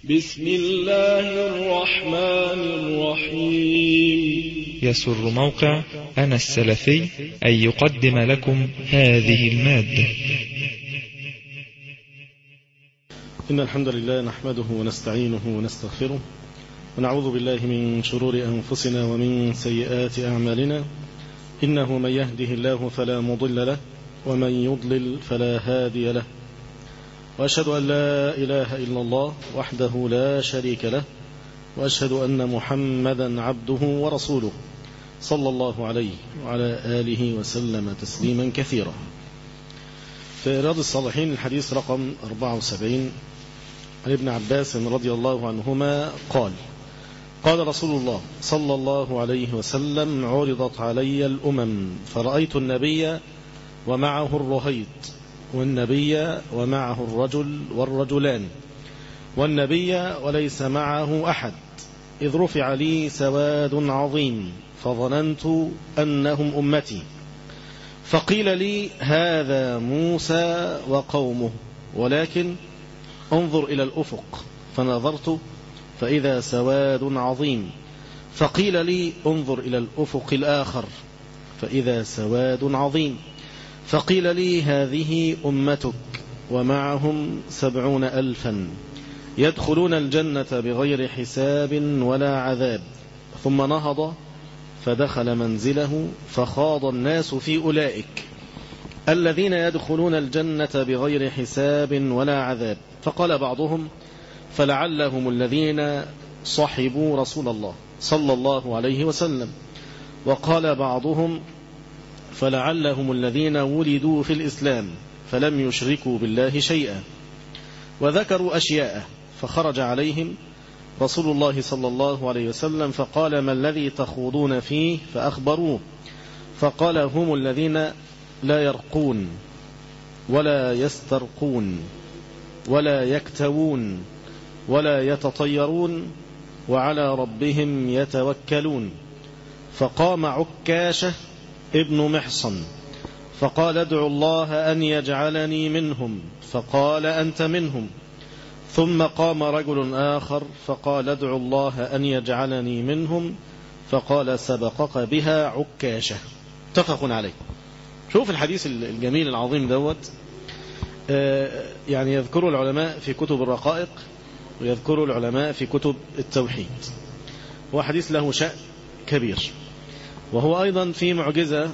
بسم الله الرحمن الرحيم يسر موقع أنا السلفي أن يقدم لكم هذه المادة إن الحمد لله نحمده ونستعينه ونستغفره ونعوذ بالله من شرور أنفسنا ومن سيئات أعمالنا إنه من يهده الله فلا مضل له ومن يضلل فلا هادي له وأشهد أن لا إله إلا الله وحده لا شريك له وأشهد أن محمدا عبده ورسوله صلى الله عليه وعلى آله وسلم تسليما كثيرا في رياض الصالحين الحديث رقم 74 عن ابن عباس رضي الله عنهما قال قال رسول الله صلى الله عليه وسلم عرضت علي الأمم فرأيت النبي ومعه الرهيط والنبي ومعه الرجل والرجلان والنبي وليس معه أحد إذ رفع لي سواد عظيم فظننت أنهم أمتي فقيل لي هذا موسى وقومه ولكن انظر إلى الأفق فنظرت فإذا سواد عظيم فقيل لي انظر إلى الأفق الآخر فإذا سواد عظيم فقيل لي هذه أمتك ومعهم سبعون ألفا يدخلون الجنة بغير حساب ولا عذاب ثم نهض فدخل منزله فخاض الناس في أولئك الذين يدخلون الجنة بغير حساب ولا عذاب فقال بعضهم فلعلهم الذين صحبوا رسول الله صلى الله عليه وسلم وقال بعضهم فلعلهم الذين ولدوا في الإسلام فلم يشركوا بالله شيئا وذكروا أشياء فخرج عليهم رسول الله صلى الله عليه وسلم فقال ما الذي تخوضون فيه فأخبروه فقال هم الذين لا يرقون ولا يسترقون ولا يكتوون ولا يتطيرون وعلى ربهم يتوكلون فقام عكاشه ابن محصن فقال ادعو الله أن يجعلني منهم فقال أنت منهم ثم قام رجل آخر فقال ادعو الله أن يجعلني منهم فقال سبقك بها عكاشة اتفق عليه شوف الحديث الجميل العظيم دوت يعني يذكره العلماء في كتب الرقائق ويذكره العلماء في كتب التوحيد هو حديث له شأن كبير وهو أيضا في معجزة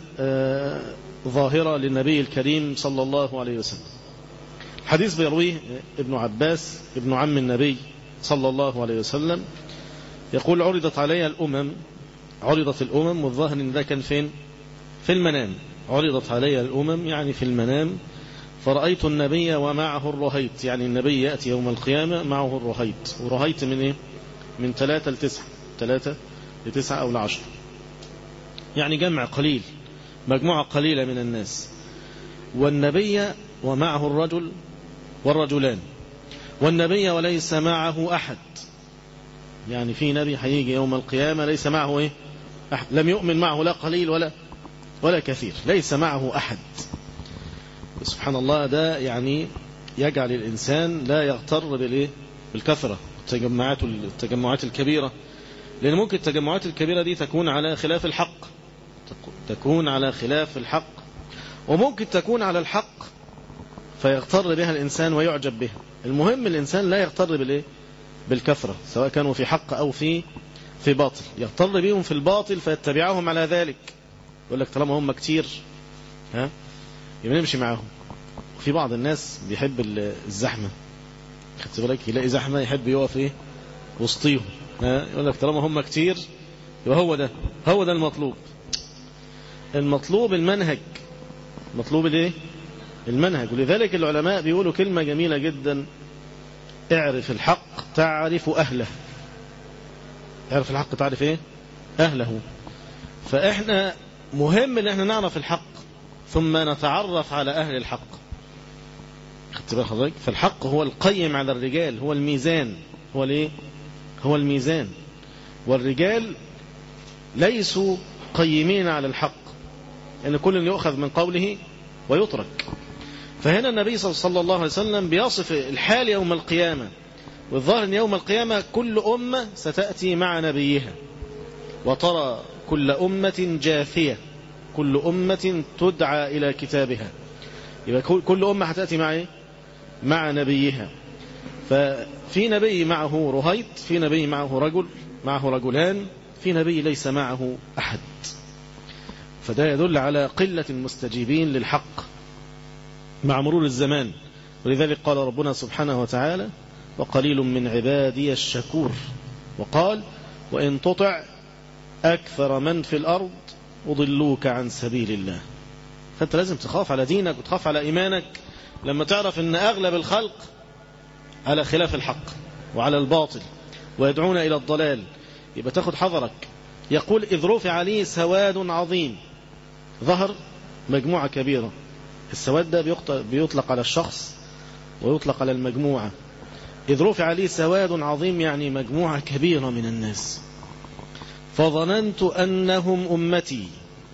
ظاهرة للنبي الكريم صلى الله عليه وسلم حديث بيرويه ابن عباس ابن عم النبي صلى الله عليه وسلم يقول عرضت علي الأمم عرضت الأمم والظاهر ان ده كان فين في المنام عرضت علي الأمم يعني في المنام فرأيت النبي ومعه الرهيط يعني النبي يأتي يوم القيامة معه الرهيط ورهيط من ايه من ثلاثة لتسعة ثلاثة لتسعة أو لعشر يعني جمع قليل مجموعة قليلة من الناس والنبي ومعه الرجل والرجلان والنبي وليس معه أحد يعني في نبي هيجي يوم القيامة ليس معه إيه؟ أحد لم يؤمن معه لا قليل ولا ولا كثير ليس معه أحد سبحان الله ده يعني يجعل الإنسان لا يغتر بالإيه؟ بالكثرة التجمعات التجمعات الكبيرة لأن ممكن التجمعات الكبيرة دي تكون على خلاف الحق تكون على خلاف الحق وممكن تكون على الحق فيغتر بها الإنسان ويعجب بها المهم الإنسان لا يغتر بالإيه؟ بالكثرة سواء كانوا في حق أو في في باطل يغتر بهم في الباطل فيتبعهم على ذلك يقول لك طالما هم كتير ها يبقى نمشي معاهم وفي بعض الناس بيحب الزحمة خدت بالك يلاقي زحمة يحب يقف ايه وسطيهم ها يقول لك طالما هم كتير يبقى هو ده هو ده المطلوب المطلوب المنهج مطلوب الايه المنهج ولذلك العلماء بيقولوا كلمة جميلة جدا اعرف الحق تعرف أهله اعرف الحق تعرف ايه أهله فإحنا مهم ان احنا نعرف الحق ثم نتعرف على أهل الحق خدت بال حضرتك فالحق هو القيم على الرجال هو الميزان هو الايه هو الميزان والرجال ليسوا قيمين على الحق ان يعني كل يؤخذ من قوله ويترك فهنا النبي صلى الله عليه وسلم بيصف الحال يوم القيامة والظاهر أن يوم القيامة كل أمة ستأتي مع نبيها وترى كل أمة جاثية كل أمة تدعى إلى كتابها يبقى كل أمة هتأتي مع إيه؟ مع نبيها ففي نبي معه رهيط في نبي معه رجل معه رجلان في نبي ليس معه أحد فده يدل على قلة المستجيبين للحق مع مرور الزمان ولذلك قال ربنا سبحانه وتعالى وقليل من عبادي الشكور وقال وإن تطع أكثر من في الأرض أضلوك عن سبيل الله فأنت لازم تخاف على دينك وتخاف على إيمانك لما تعرف أن أغلب الخلق على خلاف الحق وعلى الباطل ويدعون إلى الضلال يبقى تاخد حذرك يقول إذ رفع لي سواد عظيم ظهر مجموعة كبيرة السواد ده بيطلق على الشخص ويطلق على المجموعة إذ رفع لي سواد عظيم يعني مجموعة كبيرة من الناس فظننت أنهم أمتي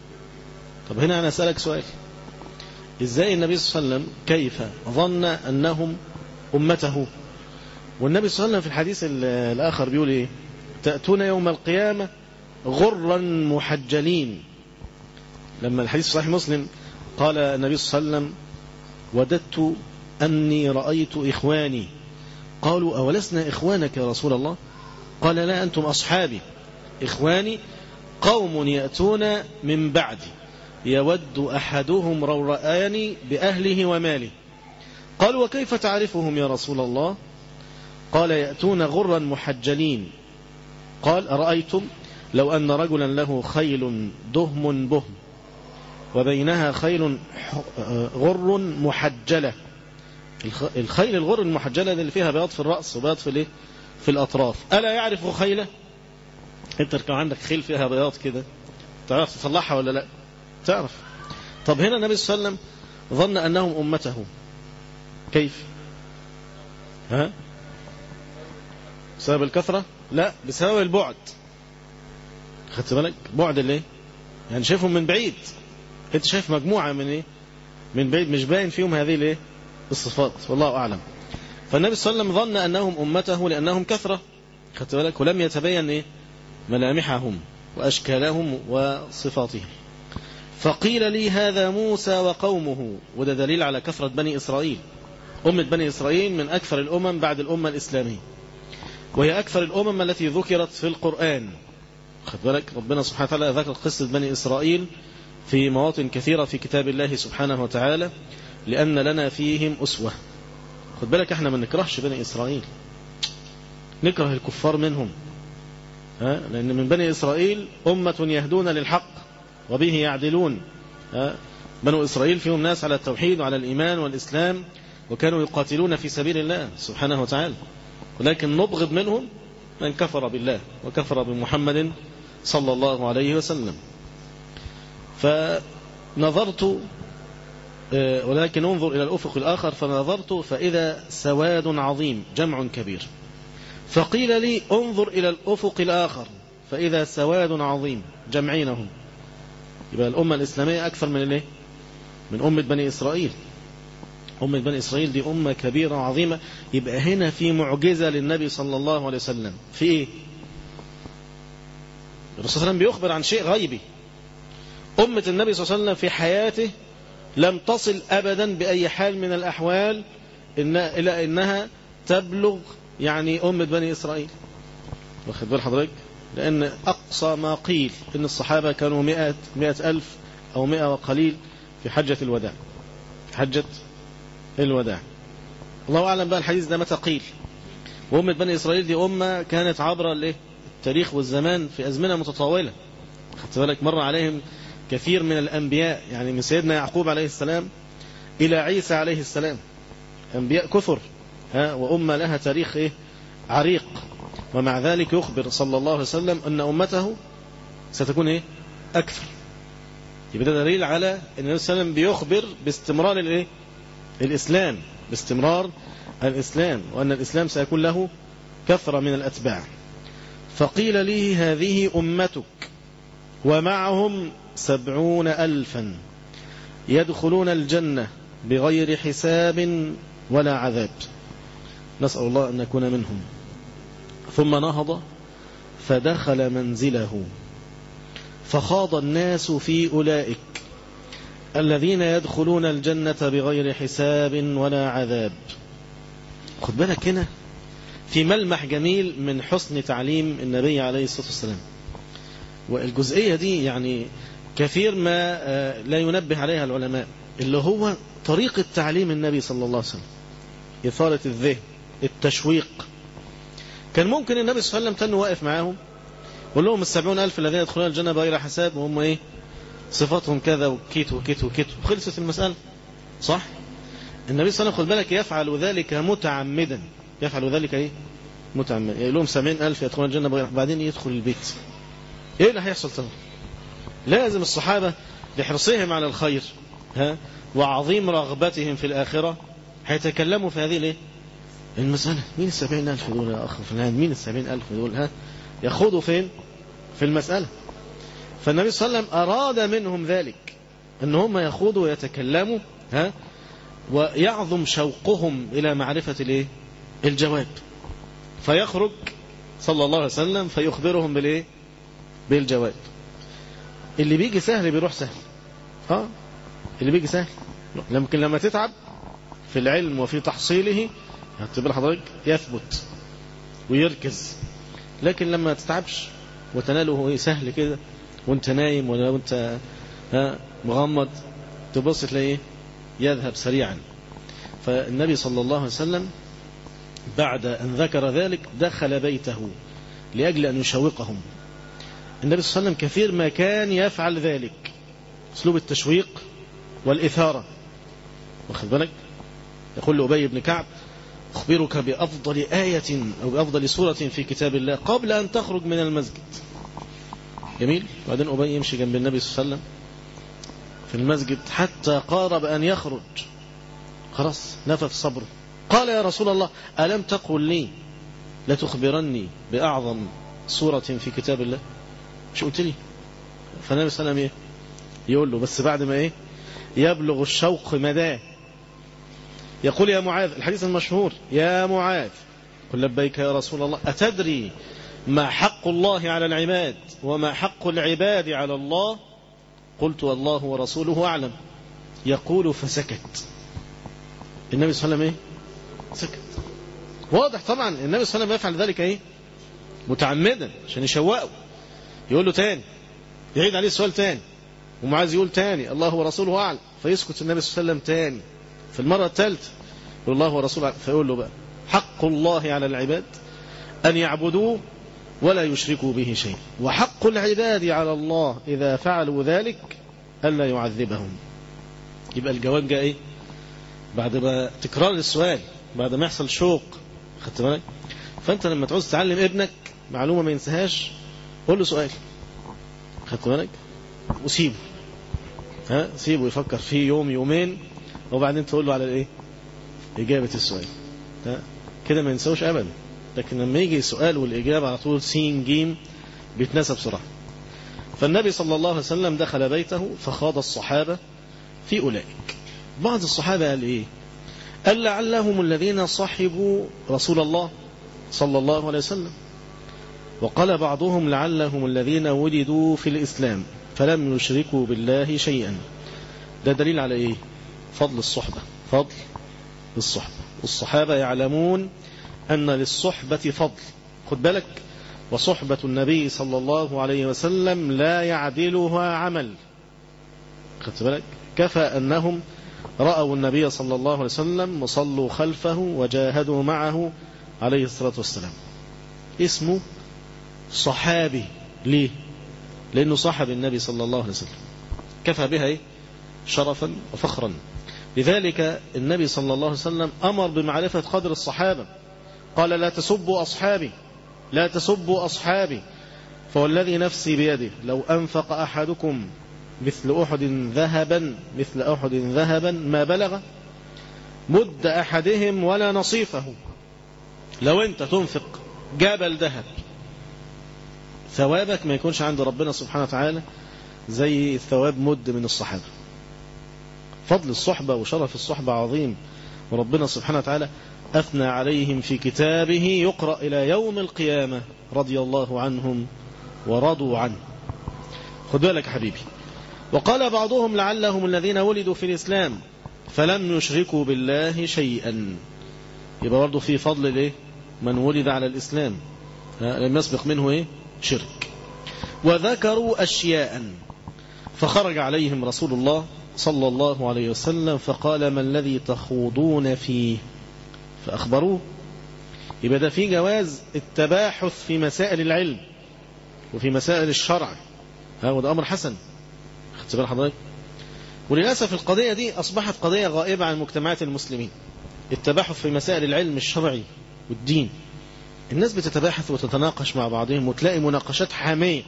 طب هنا أنا أسألك سؤال إزاي النبي صلى الله عليه وسلم كيف ظن أنهم أمته والنبي صلى الله عليه وسلم في الحديث الآخر بيقول إيه تأتون يوم القيامة غرا محجلين لما الحديث صحيح مسلم قال النبي صلى الله عليه وسلم وددت أني رأيت إخواني قالوا أولسنا إخوانك يا رسول الله قال لا أنتم أصحابي إخواني قوم يأتون من بعدي يود أحدهم لو رآني بأهله وماله قالوا وكيف تعرفهم يا رسول الله قال يأتون غرا محجلين قال أرأيتم لو أن رجلا له خيل دهم بهم وبينها خيل غر محجلة الخيل الغر المحجلة اللي فيها بياض في الرأس وبياض في الايه في الأطراف ألا يعرف خيله انت كان عندك خيل فيها بياض كده تعرف تصلحها ولا لا تعرف طب هنا النبي صلى الله عليه وسلم ظن أنهم أمته كيف ها بسبب الكثرة لا بسبب البعد خدت بالك بعد الايه يعني شايفهم من بعيد انت شايف مجموعة من ايه من بعيد مش باين فيهم هذه الايه الصفات والله اعلم فالنبي صلى الله عليه وسلم ظن انهم امته لانهم كثرة خدت بالك ولم يتبين ايه ملامحهم واشكالهم وصفاتهم فقيل لي هذا موسى وقومه وده دليل على كثرة بني إسرائيل أمة بني إسرائيل من أكثر الأمم بعد الأمة الإسلامية وهي أكثر الأمم التي ذكرت في القرآن خد بالك ربنا سبحانه وتعالى ذكر قصة بني إسرائيل في مواطن كثيرة في كتاب الله سبحانه وتعالى لأن لنا فيهم أسوة خد بالك احنا ما نكرهش بني إسرائيل نكره الكفار منهم ها؟ لأن من بني إسرائيل أمة يهدون للحق وبه يعدلون ها؟ بنو إسرائيل فيهم ناس على التوحيد وعلى الإيمان والإسلام وكانوا يقاتلون في سبيل الله سبحانه وتعالى ولكن نبغض منهم من كفر بالله وكفر بمحمد صلى الله عليه وسلم فنظرت ولكن انظر إلى الأفق الآخر فنظرت فإذا سواد عظيم جمع كبير فقيل لي انظر إلى الأفق الآخر فإذا سواد عظيم جمعينهم يبقى الأمة الإسلامية أكثر من الايه من أمة بني إسرائيل أمة بني إسرائيل دي أمة كبيرة عظيمة يبقى هنا في معجزة للنبي صلى الله عليه وسلم في إيه الرسول صلى الله عليه وسلم بيخبر عن شيء غيبي أمة النبي صلى الله عليه وسلم في حياته لم تصل أبدا بأي حال من الأحوال إن إلى أنها تبلغ يعني أمة بني إسرائيل واخد بال حضرتك لأن أقصى ما قيل إن الصحابة كانوا مئة, مئة ألف أو مئة وقليل في حجة الوداع حجة الوداع الله أعلم بقى الحديث ده متى قيل وأمة بني إسرائيل دي أمة كانت عبر التاريخ والزمان في أزمنة متطاولة خدت بالك مر عليهم كثير من الأنبياء يعني من سيدنا يعقوب عليه السلام إلى عيسى عليه السلام أنبياء كثر ها وأمة لها تاريخ إيه عريق ومع ذلك يخبر صلى الله عليه وسلم أن أمته ستكون إيه أكثر يبقى ده دليل على أن النبي صلى الله عليه وسلم بيخبر باستمرار الإيه الإسلام باستمرار الإسلام وأن الإسلام سيكون له كثرة من الأتباع فقيل لي هذه أمتك ومعهم سبعون ألفا يدخلون الجنة بغير حساب ولا عذاب نسأل الله أن نكون منهم ثم نهض فدخل منزله فخاض الناس في أولئك الذين يدخلون الجنة بغير حساب ولا عذاب خد بالك هنا في ملمح جميل من حسن تعليم النبي عليه الصلاة والسلام والجزئية دي يعني كثير ما لا ينبه عليها العلماء اللي هو طريقة تعليم النبي صلى الله عليه وسلم إثارة الذهن التشويق كان ممكن النبي صلى الله عليه وسلم تنه واقف معاهم يقول لهم السبعون ألف الذين يدخلون الجنة بغير حساب وهم إيه صفاتهم كذا وكيت وكيت وكيت وخلصت المسألة صح النبي صلى الله عليه وسلم خد بالك يفعل ذلك متعمدا يفعل ذلك إيه متعمدا يقول لهم سبعين ألف يدخلون الجنة بغير بعدين يدخل البيت إيه اللي هيحصل طبعا لازم الصحابة لحرصهم على الخير ها وعظيم رغبتهم في الآخرة هيتكلموا في هذه الايه المسألة مين السبعين ألف دول يا أخ فلان مين السبعين ألف دول ها يخوضوا فين في المسألة فالنبي صلى الله عليه وسلم أراد منهم ذلك أن هم يخوضوا ويتكلموا ها ويعظم شوقهم إلى معرفة الايه الجواب فيخرج صلى الله عليه وسلم فيخبرهم بالايه بالجواب اللي بيجي سهل بيروح سهل اه اللي بيجي سهل لكن لما تتعب في العلم وفي تحصيله هتبقى حضرتك يثبت ويركز لكن لما تتعبش وتناله ايه سهل كده وانت نايم ولا وانت ها مغمض تبص تلاقيه يذهب سريعا فالنبي صلى الله عليه وسلم بعد أن ذكر ذلك دخل بيته لأجل أن يشوقهم النبي صلى الله عليه وسلم كثير ما كان يفعل ذلك اسلوب التشويق والإثارة واخد بالك يقول لأبي بن كعب أخبرك بأفضل آية أو بأفضل سورة في كتاب الله قبل أن تخرج من المسجد جميل وبعدين أبي يمشي جنب النبي صلى الله عليه وسلم في المسجد حتى قارب أن يخرج خلاص نفذ صبره قال يا رسول الله ألم تقل لي لتخبرني بأعظم سورة في كتاب الله مش قلت لي فالنبي صلى الله عليه وسلم إيه يقول له بس بعد ما إيه يبلغ الشوق مداه يقول يا معاذ الحديث المشهور يا معاذ قل لبيك يا رسول الله أتدري ما حق الله على العباد وما حق العباد على الله قلت والله ورسوله أعلم يقول فسكت النبي صلى الله عليه وسلم ايه سكت واضح طبعا النبي صلى الله عليه وسلم يفعل ذلك ايه متعمدا عشان يشوقه يقول له تاني يعيد عليه السؤال تاني ومعاذ يقول تاني الله ورسوله أعلم فيسكت النبي صلى الله عليه وسلم تاني في المرة الثالثة يقول الله ورسوله أعلم فيقول له بقى حق الله على العباد أن يعبدوه ولا يشركوا به شيء وحق العباد على الله إذا فعلوا ذلك ألا يعذبهم يبقى الجواب جاء إيه بعد ما تكرار السؤال بعد ما يحصل شوق خدت بالك فأنت لما تعوز تعلم ابنك معلومة ما ينساهاش قول له سؤال خدت بالك وسيبه ها سيبه يفكر فيه يوم يومين وبعدين تقول له على الايه إجابة السؤال ها كده ما ينسوش أبدا لكن لما يجي السؤال والإجابة على طول سين جيم بيتنسى بسرعة فالنبي صلى الله عليه وسلم دخل بيته فخاض الصحابة في أولئك بعض الصحابة قال إيه قال لعلهم الذين صحبوا رسول الله صلى الله عليه وسلم وقال بعضهم لعلهم الذين ولدوا في الإسلام فلم يشركوا بالله شيئا ده دليل على إيه فضل الصحبة فضل الصحبة والصحابة يعلمون أن للصحبة فضل خد بالك وصحبة النبي صلى الله عليه وسلم لا يعدلها عمل خدت بالك كفى أنهم رأوا النبي صلى الله عليه وسلم وصلوا خلفه وجاهدوا معه عليه الصلاة والسلام اسمه صحابي ليه لأنه صاحب النبي صلى الله عليه وسلم كفى بها إيه؟ شرفا وفخرا لذلك النبي صلى الله عليه وسلم أمر بمعرفة قدر الصحابة قال لا تسبوا أصحابي لا تسبوا أصحابي فوالذي نفسي بيده لو أنفق أحدكم مثل أحد ذهبا مثل أحد ذهبا ما بلغ مد أحدهم ولا نصيفه لو أنت تنفق جبل ذهب ثوابك ما يكونش عند ربنا سبحانه وتعالى زي الثواب مد من الصحابة فضل الصحبة وشرف الصحبة عظيم وربنا سبحانه وتعالى أثنى عليهم في كتابه يقرأ إلى يوم القيامة رضي الله عنهم ورضوا عنه خد بالك يا حبيبي وقال بعضهم لعلهم الذين ولدوا في الإسلام فلم يشركوا بالله شيئا يبقى برضه في فضل ليه من ولد على الإسلام لم يسبق منه إيه شرك وذكروا أشياء فخرج عليهم رسول الله صلى الله عليه وسلم فقال ما الذي تخوضون فيه فأخبروه يبقى ده في جواز التباحث في مسائل العلم وفي مسائل الشرع هذا ده أمر حسن خدت بال حضرتك وللأسف القضية دي أصبحت قضية غائبة عن مجتمعات المسلمين التباحث في مسائل العلم الشرعي والدين الناس بتتباحث وتتناقش مع بعضهم وتلاقي مناقشات حامية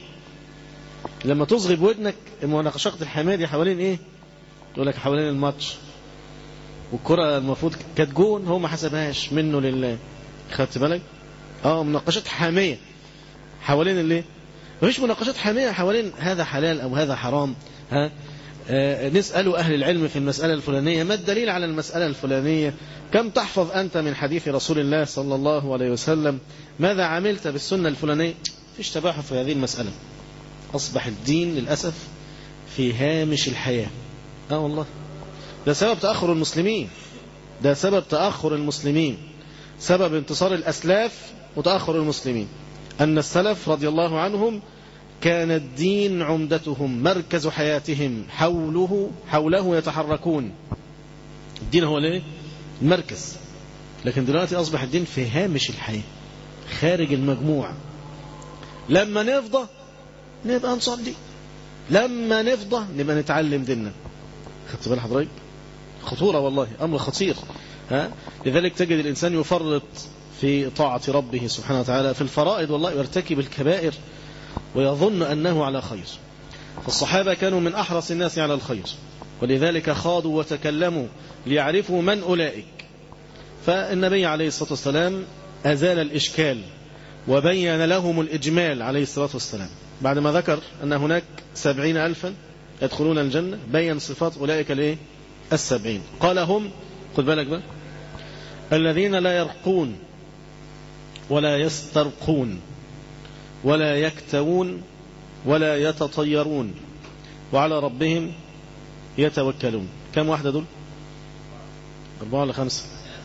لما تصغي بودنك المناقشات الحامية دي حوالين ايه يقول لك حوالين الماتش والكرة المفروض كانت جون هو ما حسبهاش منه لله خدت بالك اه مناقشات حامية حوالين الايه مفيش مناقشات حامية حوالين هذا حلال او هذا حرام ها آه نسأل أهل العلم في المسألة الفلانية ما الدليل على المسألة الفلانية كم تحفظ أنت من حديث رسول الله صلى الله عليه وسلم ماذا عملت بالسنة الفلانية فيش تباحث في هذه المسألة أصبح الدين للأسف في هامش الحياة آه والله ده سبب تأخر المسلمين ده سبب تأخر المسلمين سبب انتصار الأسلاف وتأخر المسلمين أن السلف رضي الله عنهم كان الدين عمدتهم مركز حياتهم حوله حوله يتحركون الدين هو ليه المركز لكن دلوقتي أصبح الدين في هامش الحياة خارج المجموع لما نفضى نبقى نصلي لما نفضى نبقى نتعلم ديننا خدت بال حضرتك خطورة والله أمر خطير ها لذلك تجد الإنسان يفرط في طاعة ربه سبحانه وتعالى في الفرائض والله يرتكب الكبائر ويظن أنه على خير فالصحابة كانوا من أحرص الناس على الخير ولذلك خاضوا وتكلموا ليعرفوا من أولئك فالنبي عليه الصلاة والسلام أزال الإشكال وبين لهم الإجمال عليه الصلاة والسلام بعد ما ذكر أن هناك سبعين ألفا يدخلون الجنة بين صفات أولئك الايه السبعين قال هم خد بالك بقى الذين لا يرقون ولا يسترقون ولا يكتوون ولا يتطيرون وعلى ربهم يتوكلون كم واحدة دول أربعة ولا خمسة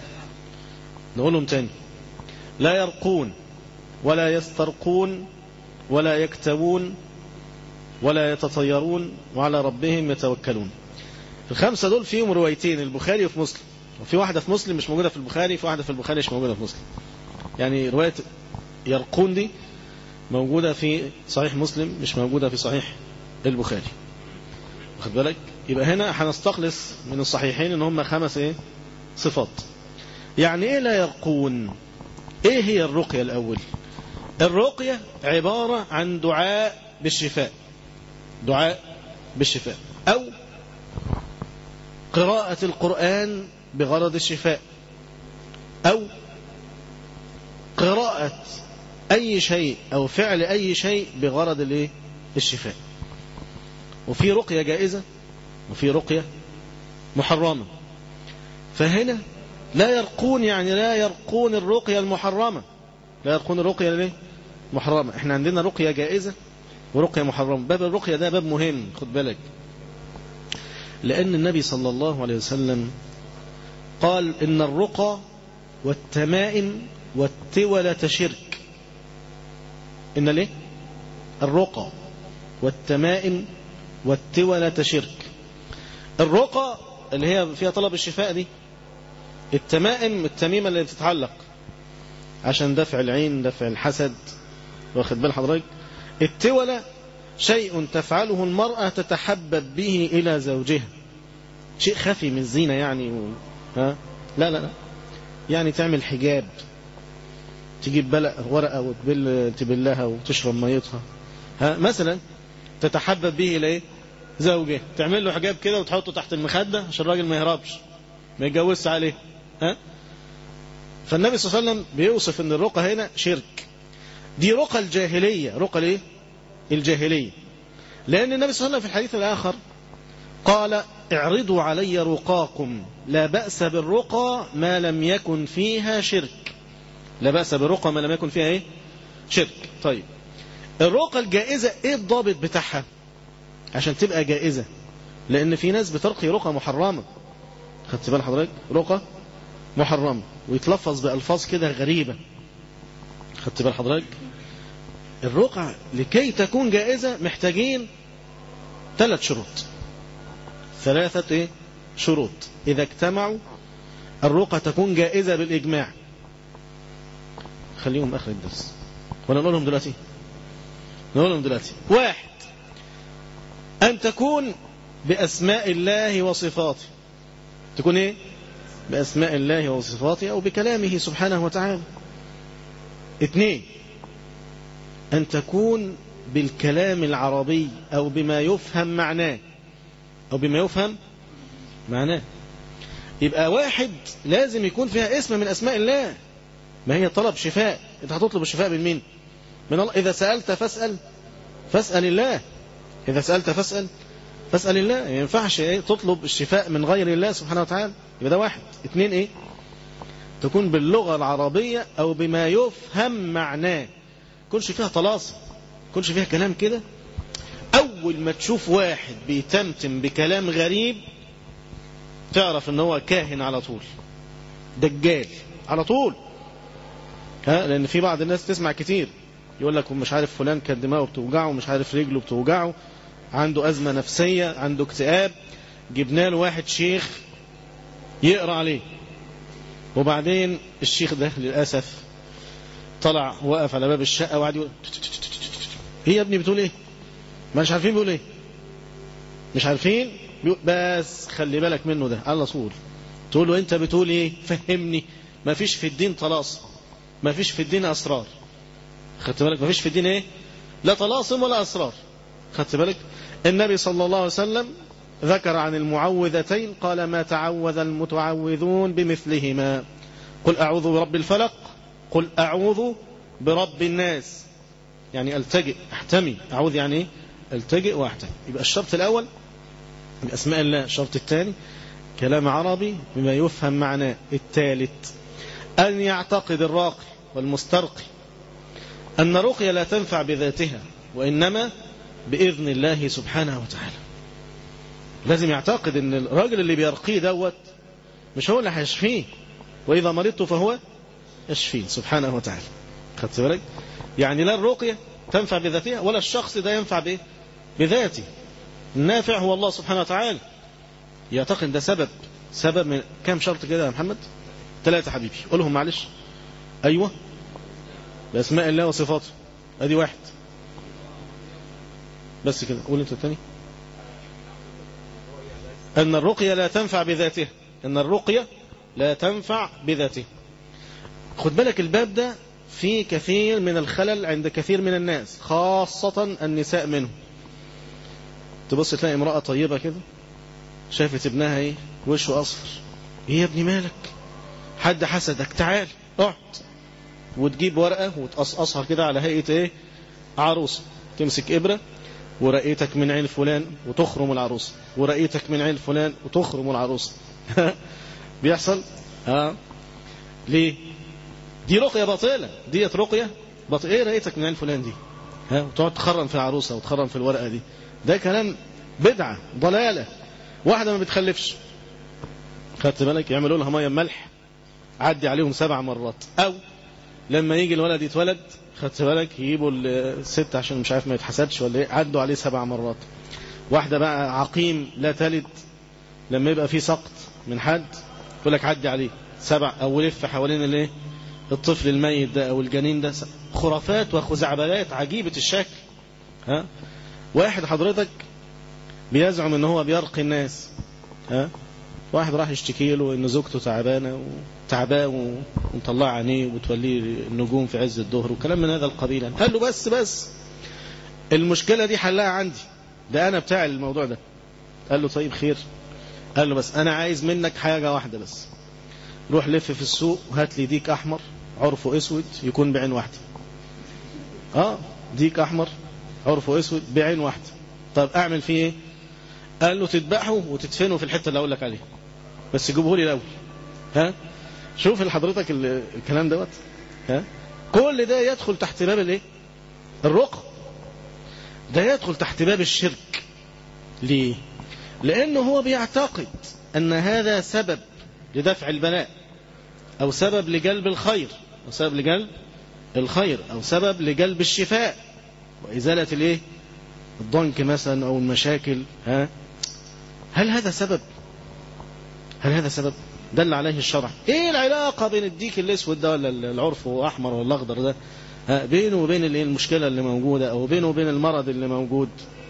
نقولهم تاني لا يرقون ولا يسترقون ولا يكتوون ولا يتطيرون وعلى ربهم يتوكلون الخمسة دول فيهم روايتين البخاري وفي مسلم وفي واحدة في مسلم مش موجودة في البخاري في واحدة في البخاري مش موجودة في مسلم يعني رواية يرقون دي موجودة في صحيح مسلم مش موجودة في صحيح البخاري واخد بالك يبقى هنا هنستخلص من الصحيحين ان هم خمس ايه صفات يعني ايه لا يرقون ايه هي الرقية الاول الرقية عبارة عن دعاء بالشفاء دعاء بالشفاء او قراءة القرآن بغرض الشفاء او قراءة أي شيء أو فعل أي شيء بغرض الايه الشفاء وفي رقية جائزة وفي رقية محرمة فهنا لا يرقون يعني لا يرقون الرقية المحرمة لا يرقون الرقية ليه محرمة احنا عندنا رقية جائزة ورقية محرمة باب الرقية ده باب مهم خد بالك لأن النبي صلى الله عليه وسلم قال إن الرقى والتمائم والتولة شرك إن ليه الرقى والتمائم والتولة شرك الرقى اللي هي فيها طلب الشفاء دي التمائم التميمة اللي بتتعلق عشان دفع العين دفع الحسد واخد بال حضرتك التولة شيء تفعله المرأة تتحبب به إلى زوجها شيء خفي من الزينة يعني و... ها؟ لا لا لا يعني تعمل حجاب تجيب بلق ورقة وتبل تبلها وتشرب ميتها ها مثلا تتحبب به إلى إيه زوجها تعمل له حجاب كده وتحطه تحت المخدة عشان الراجل ما يهربش ما يتجوزش عليه ها فالنبي صلى الله عليه وسلم بيوصف ان الرقى هنا شرك دي رقى الجاهلية رقى الايه الجاهلية لأن النبي صلى الله عليه وسلم في الحديث الآخر قال اعرضوا علي رقاكم لا بأس بالرقى ما لم يكن فيها شرك لا بأس بالرقى ما لم يكن فيها ايه شرك طيب الرقى الجائزة ايه الضابط بتاعها عشان تبقى جائزة لان في ناس بترقي رقى محرمة خدت بال حضرتك رقى محرمة ويتلفظ بألفاظ كده غريبة خدت بال حضرتك الرقى لكي تكون جائزة محتاجين ثلاث شروط ثلاثة ايه شروط إذا اجتمعوا الرقى تكون جائزة بالإجماع خليهم آخر الدرس ولا نقولهم دلوقتي نقولهم دلوقتي واحد أن تكون بأسماء الله وصفاته تكون إيه بأسماء الله وصفاته أو بكلامه سبحانه وتعالى اثنين أن تكون بالكلام العربي أو بما يفهم معناه أو بما يفهم معناه يبقى واحد لازم يكون فيها اسم من أسماء الله ما هي طلب شفاء أنت هتطلب الشفاء من مين من الله إذا سألت فاسأل فاسأل الله إذا سألت فاسأل فاسأل الله ما ينفعش إيه تطلب الشفاء من غير الله سبحانه وتعالى يبقى ده واحد اثنين إيه تكون باللغة العربية أو بما يفهم معناه كلش فيها طلاسم كلش فيها كلام كده أول ما تشوف واحد بيتمتم بكلام غريب تعرف ان هو كاهن على طول دجال على طول ها لأن في بعض الناس تسمع كتير يقول لك مش عارف فلان كان دماغه بتوجعه مش عارف رجله بتوجعه عنده أزمة نفسية عنده اكتئاب جبنا له واحد شيخ يقرأ عليه وبعدين الشيخ ده للأسف طلع وقف على باب الشقة وقعد يقول هي يا ابني بتقول ايه ما مش عارفين بيقول ايه مش عارفين بيقول بس خلي بالك منه ده على طول تقول له انت بتقول ايه فهمني ما فيش في الدين طلاسم ما فيش في الدين اسرار خدت بالك ما فيش في الدين ايه لا طلاسم ولا اسرار خدت بالك النبي صلى الله عليه وسلم ذكر عن المعوذتين قال ما تعوذ المتعوذون بمثلهما قل أعوذ برب الفلق قل أعوذ برب الناس يعني التجئ احتمي أعوذ يعني ايه التجئ واحتمي يبقى الشرط الأول بأسماء الله الشرط الثاني كلام عربي بما يفهم معناه الثالث أن يعتقد الراقي والمسترقي أن رقية لا تنفع بذاتها وإنما بإذن الله سبحانه وتعالى لازم يعتقد ان الراجل اللي بيرقيه دوت مش هو اللي هيشفيه واذا مرضت فهو يشفين سبحانه وتعالى خدت بالك يعني لا الرقيه تنفع بذاتها ولا الشخص ده ينفع بايه بذاته النافع هو الله سبحانه وتعالى يعتقد ده سبب سبب من كم شرط كده يا محمد ثلاثة حبيبي قولهم معلش أيوة بأسماء الله وصفاته أدي واحد بس كده قول أنت الثاني أن الرقية لا تنفع بذاتها أن الرقية لا تنفع بذاتها خد بالك الباب ده فيه كثير من الخلل عند كثير من الناس خاصة النساء منهم تبص تلاقي امرأة طيبة كده شافت ابنها ايه وشه أصفر ايه يا ابني مالك حد حسدك تعال اقعد وتجيب ورقة وتقصقصها كده على هيئة ايه عروسة تمسك إبرة ورقيتك من عين فلان وتخرم العروس ورقيتك من عين فلان وتخرم العروس بيحصل ها ليه دي رقية باطلة ديت رقية باطلة ايه رقيتك من عين فلان دي ها وتقعد تخرم في العروسة وتخرم في الورقة دي ده كلام بدعة ضلالة واحدة ما بتخلفش خدت بالك يعملوا لها ميه ملح عدي عليهم سبع مرات او لما يجي الولد يتولد خدت بالك يجيبوا الست عشان مش عارف ما يتحسدش ولا ايه عدوا عليه سبع مرات واحدة بقى عقيم لا تلد لما يبقى في سقط من حد يقول لك عدي عليه سبع او لف حوالين الايه الطفل الميت ده او الجنين ده خرافات وخزعبلات عجيبة الشكل ها واحد حضرتك بيزعم ان هو بيرقي الناس ها واحد راح يشتكي له ان زوجته تعبانه وتعباه ومطلع عينيه وتوليه النجوم في عز الظهر وكلام من هذا القبيل قال له بس بس المشكله دي حلها عندي ده انا بتاع الموضوع ده قال له طيب خير قال له بس انا عايز منك حاجه واحده بس روح لف في السوق وهات لي ديك احمر عرفه اسود يكون بعين واحده اه ديك احمر عرفه اسود بعين واحده طب اعمل فيه ايه قال له تذبحه وتدفنه في الحته اللي اقول لك عليها بس جيبه لي الاول ها شوف لحضرتك ال- الكلام دوت ها كل ده يدخل تحت باب الايه الرقى ده يدخل تحت باب الشرك ليه لانه هو بيعتقد ان هذا سبب لدفع البلاء او سبب لجلب الخير او سبب لجلب الخير او سبب لجلب الشفاء وازاله الايه الضنك مثلا او المشاكل ها هل هذا سبب هل هذا سبب دل عليه الشرع ايه العلاقة بين الديك الاسود ده ولا العرف هو احمر ولا اخضر ده ها، بينه وبين الايه المشكلة اللي موجودة او بينه وبين المرض اللي موجود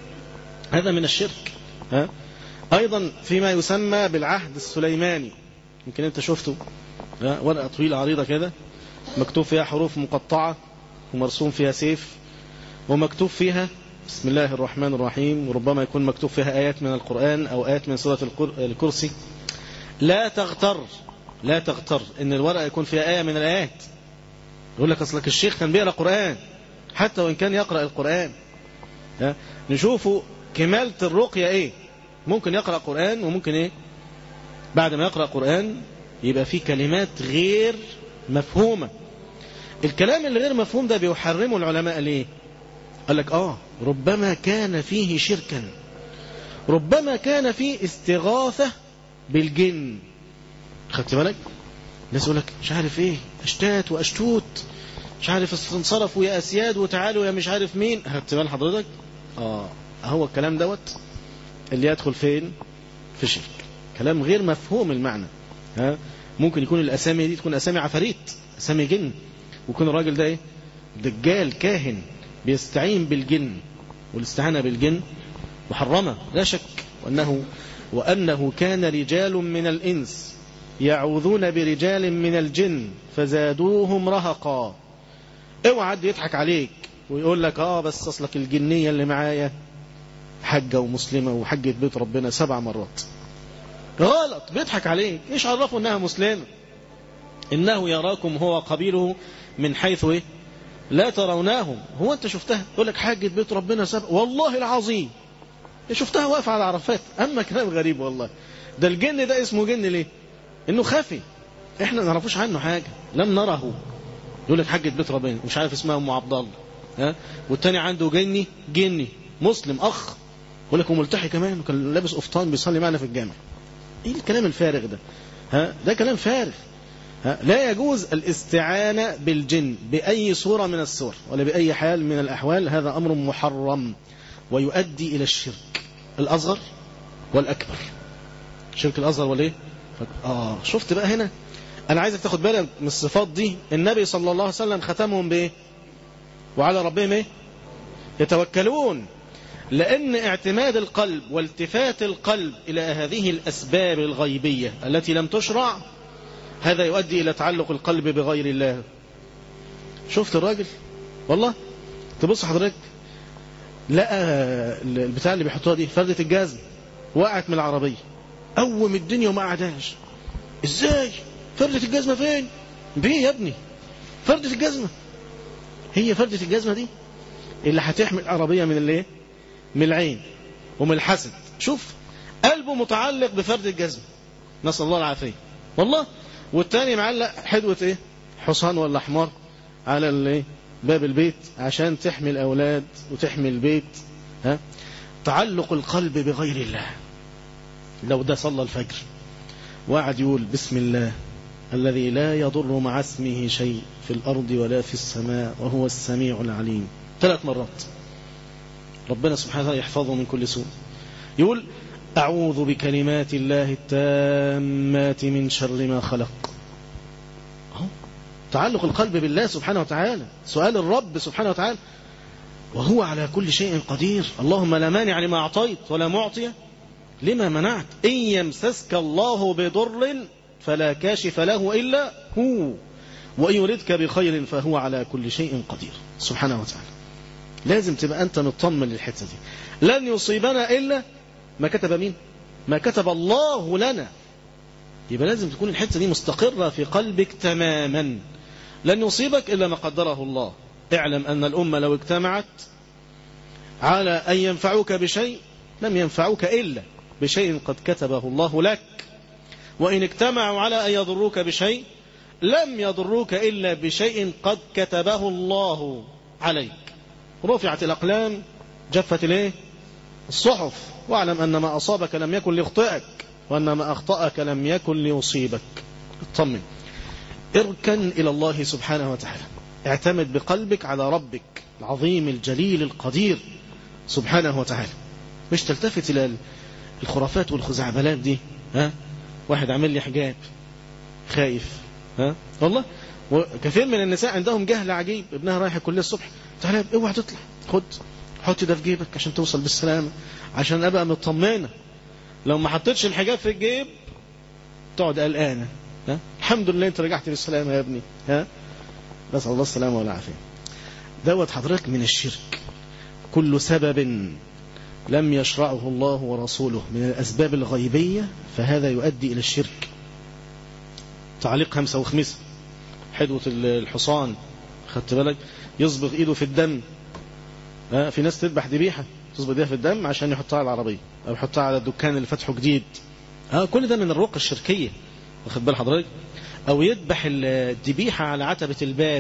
هذا من الشرك ها ايضا فيما يسمى بالعهد السليماني يمكن انت شفته ها، ورقة طويلة عريضة كده مكتوب فيها حروف مقطعة ومرسوم فيها سيف ومكتوب فيها بسم الله الرحمن الرحيم وربما يكون مكتوب فيها آيات من القرآن أو آيات من سورة الكر- الكرسي لا تغتر لا تغتر ان الورقة يكون فيها آية من الآيات يقول لك أصلك الشيخ كان بيقرأ قرآن حتى وإن كان يقرأ القرآن ها؟ نشوفه كمالة الرقية إيه ممكن يقرأ قرآن وممكن إيه بعد ما يقرأ قرآن يبقى فيه كلمات غير مفهومة الكلام اللي غير مفهوم ده بيحرمه العلماء ليه قال لك آه ربما كان فيه شركا ربما كان فيه استغاثة بالجن خدت بالك الناس يقول لك مش عارف ايه اشتات واشتوت مش عارف انصرفوا يا اسياد وتعالوا يا مش عارف مين خدت بال حضرتك اه هو الكلام دوت اللي يدخل فين في شرك كلام غير مفهوم المعنى ها ممكن يكون الاسامي دي تكون اسامي عفاريت اسامي جن ويكون الراجل ده ايه دجال كاهن بيستعين بالجن والاستعانه بالجن محرمه لا شك وانه وانه كان رجال من الانس يعوذون برجال من الجن فزادوهم رهقا اوعى حد يضحك عليك ويقول لك اه بس اصلك الجنيه اللي معايا حجه ومسلمه وحجه بيت ربنا سبع مرات غلط بيضحك عليك ايش عرفه انها مسلمه انه يراكم هو قبيله من حيث ايه لا تروناهم هو انت شفتها يقول لك حجه بيت ربنا سبع والله العظيم شفتها واقفه على عرفات اما كلام غريب والله ده الجن ده اسمه جن ليه انه خفي احنا ما نعرفوش عنه حاجه لم نره يقول لك حجه بيت ربنا مش عارف اسمها ام عبد الله ها والتاني عنده جني جني مسلم اخ يقول لك وملتحي كمان وكان لابس قفطان بيصلي معنا في الجامع ايه الكلام الفارغ ده ها ده كلام فارغ ها لا يجوز الاستعانة بالجن بأي صورة من الصور ولا بأي حال من الأحوال هذا أمر محرم ويؤدي إلى الشرك الأصغر والأكبر الشرك الأصغر والإيه آه شفت بقى هنا أنا عايزك تاخد بالك من الصفات دي النبي صلى الله عليه وسلم ختمهم بإيه وعلى ربهم إيه يتوكلون لأن اعتماد القلب والتفات القلب إلى هذه الأسباب الغيبية التي لم تشرع هذا يؤدي إلى تعلق القلب بغير الله شفت الراجل والله تبص حضرتك لقى البتاع اللي بيحطوها دي فردة الجزم وقعت من العربية قوم الدنيا وما قعدهاش ازاي فردة الجزمة فين بيه يا ابني فردة الجزمة هي فردة الجزمة دي اللي هتحمي العربية من الايه من العين ومن الحسد شوف قلبه متعلق بفرد الجزمة نسأل الله العافية والله والتاني معلق حدوة ايه حصان ولا حمار على الايه باب البيت عشان تحمي الاولاد وتحمي البيت ها تعلق القلب بغير الله لو ده صلى الفجر وقعد يقول بسم الله الذي لا يضر مع اسمه شيء في الارض ولا في السماء وهو السميع العليم ثلاث مرات ربنا سبحانه وتعالى يحفظه من كل سوء يقول أعوذ بكلمات الله التامات من شر ما خلق أهو. تعلق القلب بالله سبحانه وتعالى سؤال الرب سبحانه وتعالى وهو على كل شيء قدير اللهم لا مانع لما أعطيت ولا معطي لما منعت إن يمسسك الله بضر فلا كاشف له إلا هو وإن يردك بخير فهو على كل شيء قدير سبحانه وتعالى لازم تبقى أنت مطمن للحتة دي لن يصيبنا إلا ما كتب مين ما كتب الله لنا يبقى لازم تكون الحتة دي مستقرة في قلبك تماما لن يصيبك إلا ما قدره الله اعلم أن الأمة لو اجتمعت على أن ينفعوك بشيء لم ينفعوك إلا بشيء قد كتبه الله لك وإن اجتمعوا على أن يضروك بشيء لم يضروك إلا بشيء قد كتبه الله عليك رفعت الأقلام جفت الايه الصحف واعلم أن ما أصابك لم يكن ليخطئك وأن ما أخطأك لم يكن ليصيبك اطمن اركن إلى الله سبحانه وتعالى اعتمد بقلبك على ربك العظيم الجليل القدير سبحانه وتعالى مش تلتفت إلى الخرافات والخزعبلات دي ها واحد عامل لي حجاب خايف ها والله وكثير من النساء عندهم جهل عجيب ابنها رايح الكليه الصبح تعالى اوعى تطلع خد حط ده في جيبك عشان توصل بالسلامه عشان ابقى مطمنه لو ما حطيتش الحجاب في الجيب تقعد قلقانه ها الحمد لله انت رجعت بالسلامه يا ابني ها نسال الله السلامه والعافيه دوت حضرتك من الشرك كل سبب لم يشرعه الله ورسوله من الأسباب الغيبية فهذا يؤدي إلى الشرك تعليق همسة وخمسة حدوة الحصان خدت بالك يصبغ إيده في الدم آه في ناس تذبح ذبيحة تصبغ ايديها في الدم عشان يحطها على العربية أو يحطها على الدكان اللي فتحه جديد آه كل ده من الرقى الشركية واخد بال حضرتك أو يذبح الذبيحة على عتبة الباب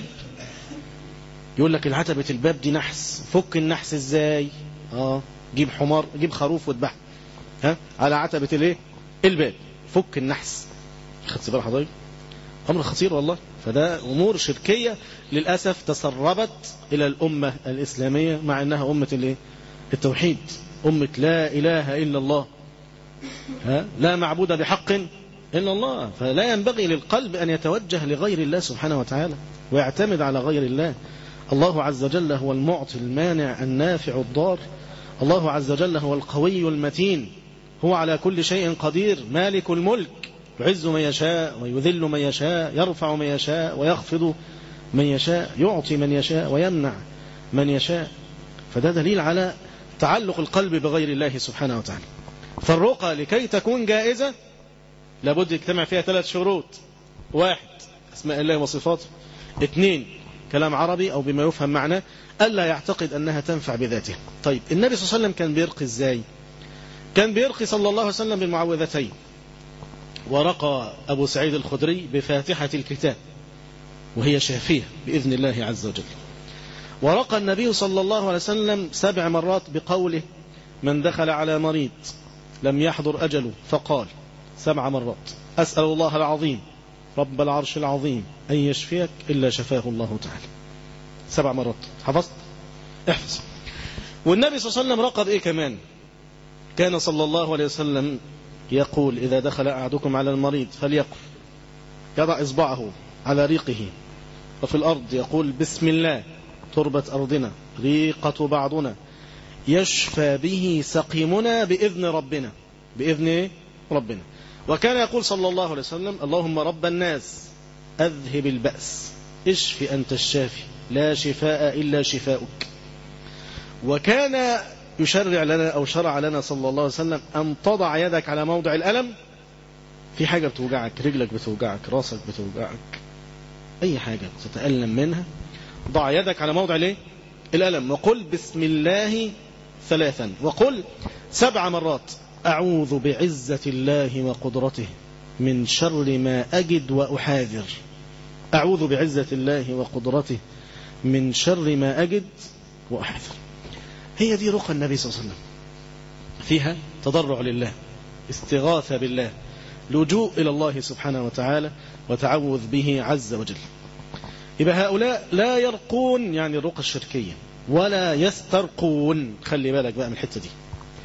يقول لك العتبة الباب دي نحس فك النحس ازاي اه جيب حمار جيب خروف واذبحه ها على عتبة الايه الباب فك النحس خدت بال حضرتك امر خطير والله فده امور شركيه للاسف تسربت الى الامه الاسلاميه مع انها امه الايه التوحيد امه لا اله الا الله ها لا معبود بحق الا الله فلا ينبغي للقلب ان يتوجه لغير الله سبحانه وتعالى ويعتمد على غير الله الله عز وجل هو المعطي المانع النافع الضار الله عز وجل هو القوي المتين هو على كل شيء قدير مالك الملك يعز من يشاء ويذل من يشاء يرفع من يشاء ويخفض من يشاء يعطي من يشاء ويمنع من يشاء فده دليل على تعلق القلب بغير الله سبحانه وتعالى فالرقى لكي تكون جائزة لابد يجتمع فيها ثلاث شروط واحد اسماء الله وصفاته اثنين كلام عربي أو بما يفهم معناه ألا يعتقد أنها تنفع بذاته طيب النبي صلى الله عليه وسلم كان بيرقي إزاي كان بيرقي صلى الله عليه وسلم بالمعوذتين ورقى أبو سعيد الخدري بفاتحة الكتاب وهي شافية بإذن الله عز وجل ورقى النبي صلى الله عليه وسلم سبع مرات بقوله من دخل على مريض لم يحضر أجله فقال سبع مرات أسأل الله العظيم رب العرش العظيم أن يشفيك إلا شفاه الله تعالى سبع مرات حفظت احفظ والنبي صلى الله عليه وسلم رقى بإيه كمان كان صلى الله عليه وسلم يقول إذا دخل أحدكم على المريض فليقل يضع إصبعه على ريقه وفي الأرض يقول بسم الله تربة أرضنا ريقة بعضنا يشفى به سقيمنا بإذن ربنا بإذن ربنا وكان يقول صلى الله عليه وسلم اللهم رب الناس أذهب البأس اشف أنت الشافي لا شفاء إلا شفاؤك وكان يشرع لنا أو شرع لنا صلى الله عليه وسلم أن تضع يدك على موضع الألم في حاجة بتوجعك رجلك بتوجعك راسك بتوجعك أي حاجة تتألم منها ضع يدك على موضع ليه الألم وقل بسم الله ثلاثا وقل سبع مرات أعوذ بعزة الله وقدرته من شر ما أجد وأحاذر أعوذ بعزة الله وقدرته من شر ما أجد وأحاذر هي دي رقى النبي صلى الله عليه وسلم فيها تضرع لله استغاثة بالله لجوء إلى الله سبحانه وتعالى وتعوذ به عز وجل يبقى هؤلاء لا يرقون يعني الرقى الشركية ولا يسترقون خلي بالك بقى من الحتة دي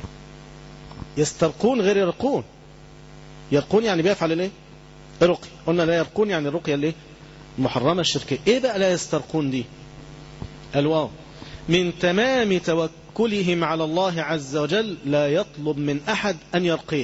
يسترقون غير يرقون يرقون يعني بيفعل الايه رقي قلنا لا يرقون يعني الرقية الايه المحرمة الشركية ايه بقى لا يسترقون دي الواو من تمام توكلهم على الله عز وجل لا يطلب من أحد أن يرقيه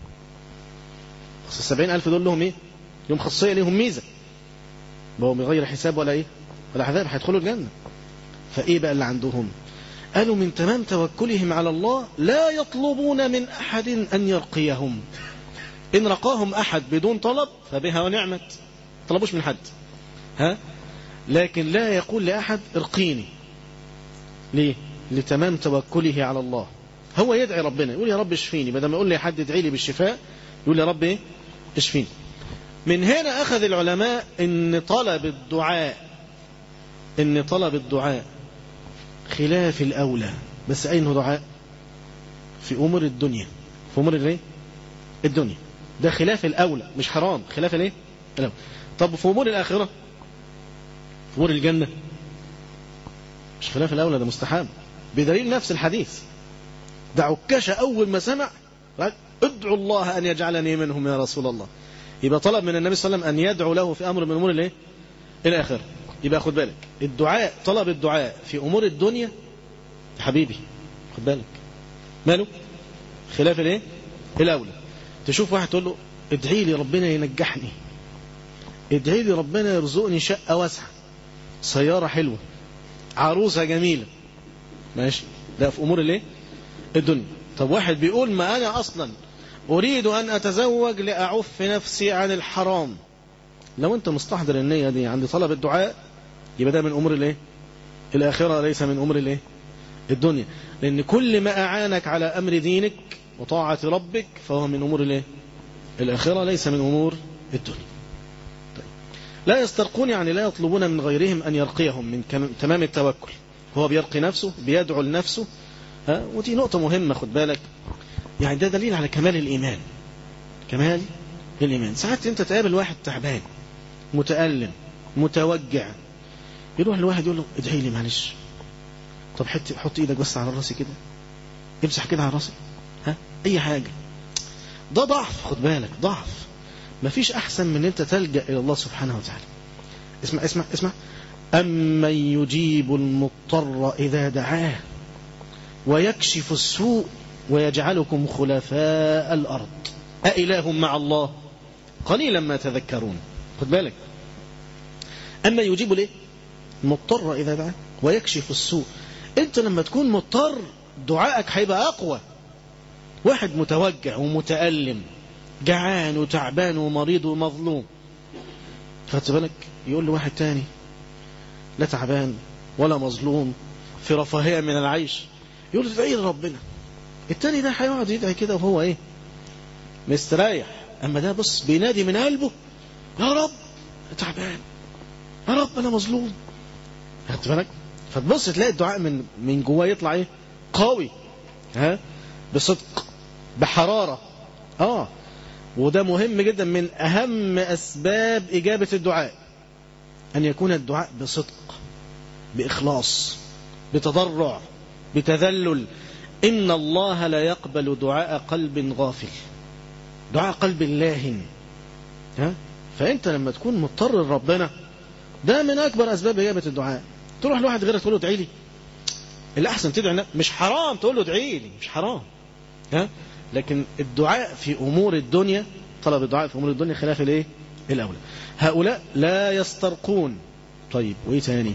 السبعين ألف دول لهم إيه يوم خاصية لهم ميزة وهو من غير حساب ولا إيه ولا عذاب هيدخلوا الجنة فإيه بقى اللي عندهم قالوا من تمام توكلهم على الله لا يطلبون من أحد أن يرقيهم إن رقاهم أحد بدون طلب فبها ونعمت طلبوش من حد ها لكن لا يقول لأحد ارقيني ليه لتمام توكله على الله هو يدعي ربنا يقول يا رب اشفيني بدل ما يقول لي حد ادعي لي بالشفاء يقول يا رب ايه اشفيني من هنا أخذ العلماء ان طلب الدعاء ان طلب الدعاء خلاف الأولى بس أين هو دعاء في أمور الدنيا في أمور الايه الدنيا ده خلاف الأولى مش حرام خلاف الايه الأولى طب في أمور الآخرة في أمور الجنة مش خلاف الأولى ده مستحب بدليل نفس الحديث ده عكاشة أول ما سمع ادعوا الله أن يجعلني منهم يا رسول الله يبقى طلب من النبي صلى الله عليه وسلم أن يدعو له في أمر من أمور الايه الآخرة يبقى خد بالك الدعاء طلب الدعاء في أمور الدنيا حبيبي خد بالك ماله خلاف الايه الأولى تشوف واحد تقول له ادعي لي ربنا ينجحني ادعي لي ربنا يرزقني شقة واسعة سيارة حلوة عروسة جميلة ماشي ده في أمور الايه الدنيا طب واحد بيقول ما أنا أصلا أريد أن أتزوج لأعف نفسي عن الحرام لو أنت مستحضر النية دي عند طلب الدعاء يبقى ده من أمور الايه الآخرة ليس من أمور الايه الدنيا لأن كل ما أعانك على أمر دينك وطاعة ربك فهو من أمور الايه الآخرة ليس من أمور الدنيا طيب. لا يسترقون يعني لا يطلبون من غيرهم أن يرقيهم من تمام التوكل هو بيرقي نفسه بيدعو لنفسه ها ودي نقطة مهمة خد بالك يعني ده دليل على كمال الإيمان كمال الإيمان ساعات أنت تقابل واحد تعبان متألم متوجع يروح الواحد يقول له ادعي لي معلش طب حط حط ايدك بس على راسي كده امسح كده على راسي ها اي حاجه ده ضعف خد بالك ضعف مفيش احسن من انت تلجا الى الله سبحانه وتعالى اسمع اسمع اسمع امن يجيب المضطر اذا دعاه ويكشف السوء ويجعلكم خلفاء الارض أإله مع الله قليلا ما تذكرون خد بالك أما يجيب ليه مضطر إذا دعاه ويكشف السوء أنت لما تكون مضطر دعائك هيبقى أقوى واحد متوجع ومتألم جعان وتعبان ومريض ومظلوم خدت بالك يقول له واحد تاني لا تعبان ولا مظلوم في رفاهية من العيش يقول له ادعي لربنا التاني ده هيقعد يدعي كده وهو ايه مستريح اما ده بص بينادي من قلبه يا رب تعبان يا رب انا مظلوم خدت بالك فتبص تلاقي الدعاء من من جواه يطلع ايه قوي ها بصدق بحرارة اه وده مهم جدا من اهم اسباب اجابة الدعاء ان يكون الدعاء بصدق باخلاص بتضرع بتذلل ان الله لا يقبل دعاء قلب غافل دعاء قلب لاهن ها فانت لما تكون مضطر لربنا ده من اكبر اسباب اجابه الدعاء تروح لواحد غيرك تقول له ادعي لي الاحسن تدعي مش حرام تقول له ادعي لي مش حرام ها لكن الدعاء في امور الدنيا طلب الدعاء في امور الدنيا خلاف الايه الاولى هؤلاء لا يسترقون طيب وايه تاني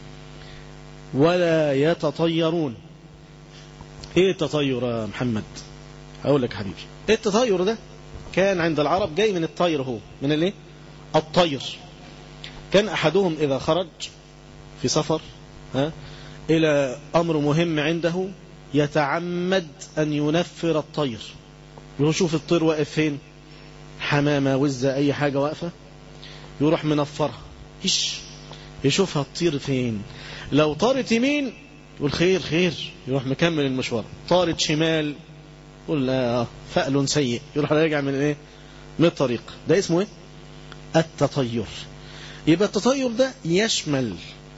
ولا يتطيرون ايه التطير يا محمد هقول لك حبيبي ايه التطير ده كان عند العرب جاي من الطير هو من الايه الطير كان احدهم اذا خرج في سفر ها الى امر مهم عنده يتعمد ان ينفر الطير يروح يشوف الطير واقف فين حمامه وزه اي حاجه واقفه يروح منفرها ايش يشوفها تطير فين لو طارت يمين يقول خير خير يروح مكمل المشوار طارت شمال يقول لا فأل سيء يروح راجع من ايه من الطريق ده اسمه ايه التطير يبقى التطير ده يشمل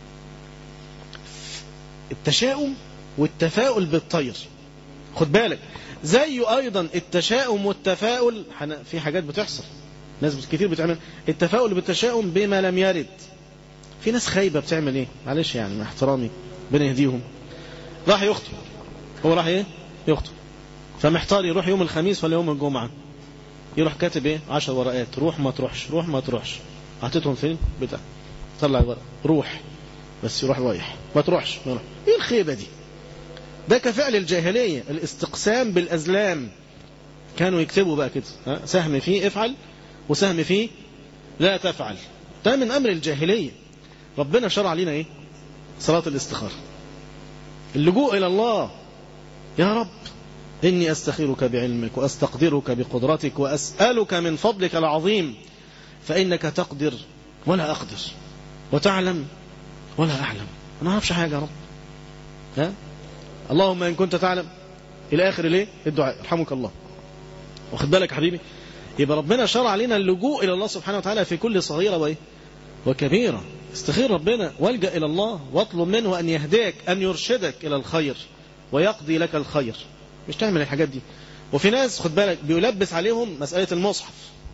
التشاؤم والتفاؤل بالطير خد بالك زيه ايضا التشاؤم والتفاؤل في حاجات بتحصل ناس كتير بتعمل التفاؤل بالتشاؤم بما لم يرد في ناس خايبه بتعمل ايه معلش يعني مع احترامي ربنا يهديهم راح يخطب هو راح ايه يخطب فمحتار يروح يوم الخميس ولا يوم الجمعه يروح كاتب ايه 10 ورقات روح ما تروحش روح ما تروحش حطيتهم فين بتاع طلع الورق روح بس يروح رايح ما تروحش ما يروح. ايه الخيبه دي ده كفعل الجاهليه الاستقسام بالازلام كانوا يكتبوا بقى كده ها؟ سهم فيه افعل وسهم فيه لا تفعل ده من امر الجاهليه ربنا شرع علينا ايه صلاه الاستخاره اللجوء الى الله يا رب إني أستخيرك بعلمك وأستقدرك بقدرتك وأسألك من فضلك العظيم فإنك تقدر ولا أقدر وتعلم ولا أعلم أنا أعرفش حاجة يا رب ها؟ اللهم إن كنت تعلم إلى آخر ليه الدعاء رحمك الله واخد بالك يا حبيبي يبقى ربنا شرع علينا اللجوء إلى الله سبحانه وتعالى في كل صغيرة وإيه وكبيرة استخير ربنا والجأ إلى الله واطلب منه أن يهديك أن يرشدك إلى الخير ويقضي لك الخير مش تعمل الحاجات دي وفي ناس خد بالك بيلبس عليهم مسألة المصحف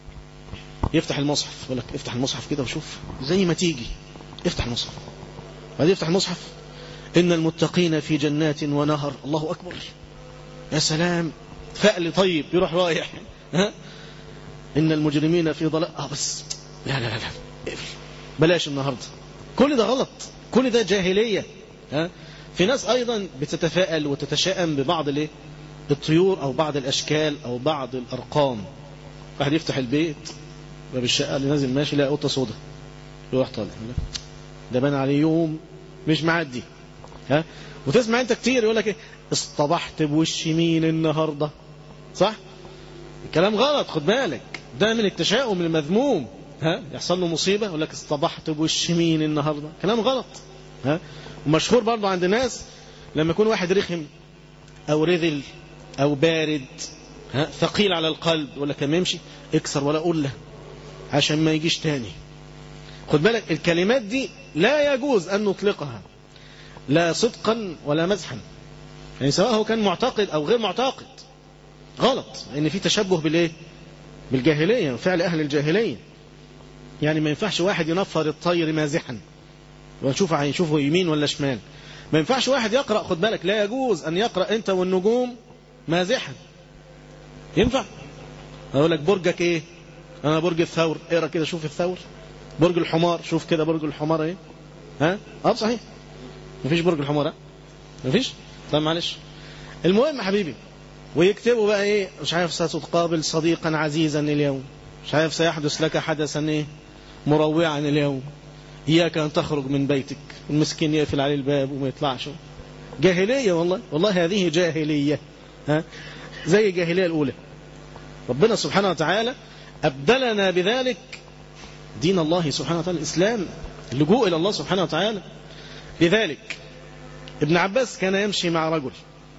يفتح المصحف يقول لك افتح المصحف كده وشوف زي ما تيجي افتح المصحف بعدين يفتح المصحف إن المتقين في جنات ونهر الله أكبر يا سلام فأل طيب يروح رايح ها إن المجرمين في ضلال آه بس لا لا لا, لا. بلاش النهاردة كل ده غلط كل ده جاهلية ها في ناس أيضا بتتفائل وتتشائم ببعض الايه الطيور أو بعض الأشكال أو بعض الأرقام واحد يفتح البيت باب الشقة اللي نازل ماشي لا قطة سودا يروح طالع ده بان عليه يوم مش معدي ها وتسمع انت كتير يقول لك ايه اصطبحت بوش مين النهارده صح الكلام غلط خد بالك ده من التشاؤم المذموم ها يحصل له مصيبه يقول لك اصطبحت بوش مين النهارده كلام غلط ها ومشهور برضه عند الناس لما يكون واحد رخم او رذل او بارد ها ثقيل على القلب يقول لك لما يمشي اكسر ولا قول له عشان ما يجيش تاني خد بالك الكلمات دي لا يجوز أن نطلقها لا صدقا ولا مزحا يعني سواء هو كان معتقد أو غير معتقد غلط لأن في تشبه بالإيه بالجاهلية فعل أهل الجاهلية يعني ما ينفعش واحد ينفر الطير مازحا ونشوف هيشوفه يمين ولا شمال ما ينفعش واحد يقرأ خد بالك لا يجوز أن يقرأ أنت والنجوم مازحا ينفع أقول لك برجك إيه أنا برج الثور اقرأ كده شوف الثور برج الحمار شوف كده برج الحمار ايه ها اه صحيح مفيش برج الحمار ها مفيش طب معلش المهم يا حبيبي ويكتبوا بقى ايه مش عارف ستقابل صديقا عزيزا اليوم مش عارف سيحدث لك حدثا ايه مروعا اليوم اياك ان تخرج من بيتك المسكين يقفل عليه الباب وما يطلعش جاهلية والله والله هذه جاهلية ها زي الجاهلية الأولى ربنا سبحانه وتعالى أبدلنا بذلك دين الله سبحانه وتعالى الإسلام اللجوء إلى الله سبحانه وتعالى لذلك ابن عباس كان يمشي مع رجل